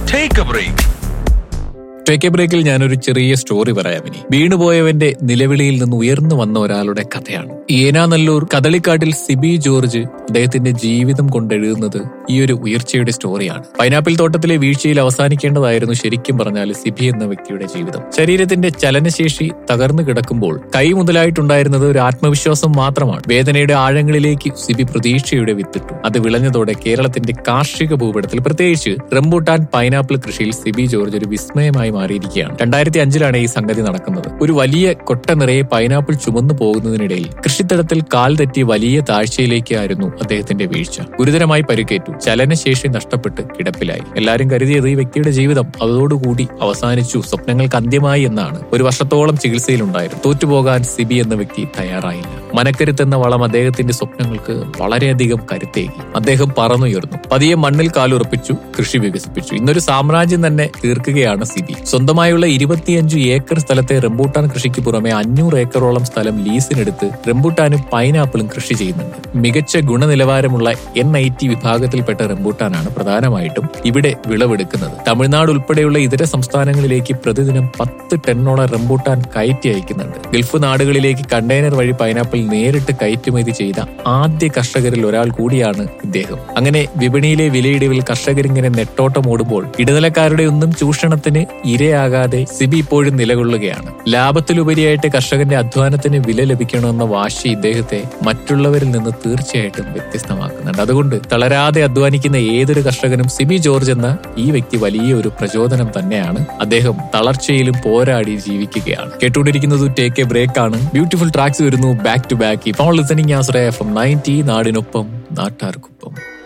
Take a break. Take a ബ്രേക്കിൽ ഞാനൊരു ചെറിയ സ്റ്റോറി പറയാം ഇനി വീണുപോയവന്റെ നിലവിളിയിൽ നിന്ന് ഉയർന്നു വന്ന ഒരാളുടെ കഥയാണ് ഏനാനല്ലൂർ കദളിക്കാട്ടിൽ സിബി ജോർജ് അദ്ദേഹത്തിന്റെ ജീവിതം കൊണ്ടെഴുതുന്നത് ഈ ഒരു ഉയർച്ചയുടെ സ്റ്റോറിയാണ് പൈനാപ്പിൾ തോട്ടത്തിലെ വീഴ്ചയിൽ അവസാനിക്കേണ്ടതായിരുന്നു ശരിക്കും പറഞ്ഞാൽ സിബി എന്ന വ്യക്തിയുടെ ജീവിതം ശരീരത്തിന്റെ ചലനശേഷി തകർന്നു കിടക്കുമ്പോൾ കൈ മുതലായിട്ടുണ്ടായിരുന്നത് ഒരു ആത്മവിശ്വാസം മാത്രമാണ് വേദനയുടെ ആഴങ്ങളിലേക്ക് സിബി പ്രതീക്ഷയുടെ വിത്തിട്ടു അത് വിളഞ്ഞതോടെ കേരളത്തിന്റെ കാർഷിക ഭൂപടത്തിൽ പ്രത്യേകിച്ച് റംബൂട്ടാൻ പൈനാപ്പിൾ കൃഷിയിൽ സിബി ജോർജ് ഒരു വിസ്മയമായി മാറിയിരിക്കുകയാണ് രണ്ടായിരത്തി അഞ്ചിലാണ് ഈ സംഗതി നടക്കുന്നത് ഒരു വലിയ കൊട്ട നിറയെ പൈനാപ്പിൾ ചുമന്നു പോകുന്നതിനിടയിൽ കൃഷിത്തടത്തിൽ കാൽ തെറ്റി വലിയ താഴ്ചയിലേക്കായിരുന്നു അദ്ദേഹത്തിന്റെ വീഴ്ച ഗുരുതരമായി പരിക്കേറ്റു ചലനശേഷി നഷ്ടപ്പെട്ട് കിടപ്പിലായി എല്ലാവരും കരുതിയത് ഈ വ്യക്തിയുടെ ജീവിതം അതോടുകൂടി അവസാനിച്ചു സ്വപ്നങ്ങൾക്ക് അന്ത്യമായി എന്നാണ് ഒരു വർഷത്തോളം ചികിത്സയിലുണ്ടായിരുന്നു തോറ്റുപോകാൻ സിബി എന്ന വ്യക്തി തയ്യാറായില്ല മനക്കരുത്ത് എന്ന വളം അദ്ദേഹത്തിന്റെ സ്വപ്നങ്ങൾക്ക് വളരെയധികം കരുത്തേകി അദ്ദേഹം പറന്നുയർന്നു പതിയെ മണ്ണിൽ കാലുറപ്പിച്ചു കൃഷി വികസിപ്പിച്ചു ഇന്നൊരു സാമ്രാജ്യം തന്നെ തീർക്കുകയാണ് സിബി സ്വന്തമായുള്ള ഇരുപത്തിയഞ്ചു ഏക്കർ സ്ഥലത്തെ റംബൂട്ടാൻ കൃഷിക്ക് പുറമെ അഞ്ഞൂറ് ഏക്കറോളം സ്ഥലം ലീസിനെടുത്ത് റംബൂട്ടാനും പൈനാപ്പിളും കൃഷി ചെയ്യുന്നുണ്ട് മികച്ച ഗുണനിലവാരമുള്ള എൻ ഐ ടി വിഭാഗത്തിൽപ്പെട്ട റംബൂട്ടാനാണ് പ്രധാനമായിട്ടും ഇവിടെ വിളവെടുക്കുന്നത് തമിഴ്നാട് ഉൾപ്പെടെയുള്ള ഇതര സംസ്ഥാനങ്ങളിലേക്ക് പ്രതിദിനം പത്ത് ടണ്ണോളം റംബൂട്ടാൻ കയറ്റി അയക്കുന്നുണ്ട് ഗൾഫ് നാടുകളിലേക്ക് കണ്ടെയ്നർ വഴി പൈനാപ്പിൾ നേരിട്ട് കയറ്റുമതി ചെയ്ത ആദ്യ കർഷകരിൽ ഒരാൾ കൂടിയാണ് ഇദ്ദേഹം അങ്ങനെ വിപണിയിലെ വിലയിടിവിൽ കർഷകരിങ്ങനെ നെട്ടോട്ടം ഓടുമ്പോൾ ഇടനിലക്കാരുടെ ഒന്നും ചൂഷണത്തിന് ഇരയാകാതെ സിബി ഇപ്പോഴും നിലകൊള്ളുകയാണ് ലാഭത്തിലുപരിയായിട്ട് കർഷകന്റെ അധ്വാനത്തിന് വില ലഭിക്കണമെന്ന വാശി ഇദ്ദേഹത്തെ മറ്റുള്ളവരിൽ നിന്ന് തീർച്ചയായിട്ടും വ്യത്യസ്തമാക്കുന്നുണ്ട് അതുകൊണ്ട് തളരാതെ അധ്വാനിക്കുന്ന ഏതൊരു കർഷകനും സിബി ജോർജ് എന്ന ഈ വ്യക്തി വലിയ ഒരു പ്രചോദനം തന്നെയാണ് അദ്ദേഹം തളർച്ചയിലും പോരാടി ജീവിക്കുകയാണ് കേട്ടുകൊണ്ടിരിക്കുന്നത് ടേക്ക് എ ബ്രേക്ക് ആണ് ബ്യൂട്ടിഫുൾ ട്രാക്സ് വരുന്നു ബാക്ക് ടു ബാക്ക് ഇപ്പോൾ listening Ashraya F M ninety നാടിനൊപ്പം നാട്ടാർക്കൊപ്പം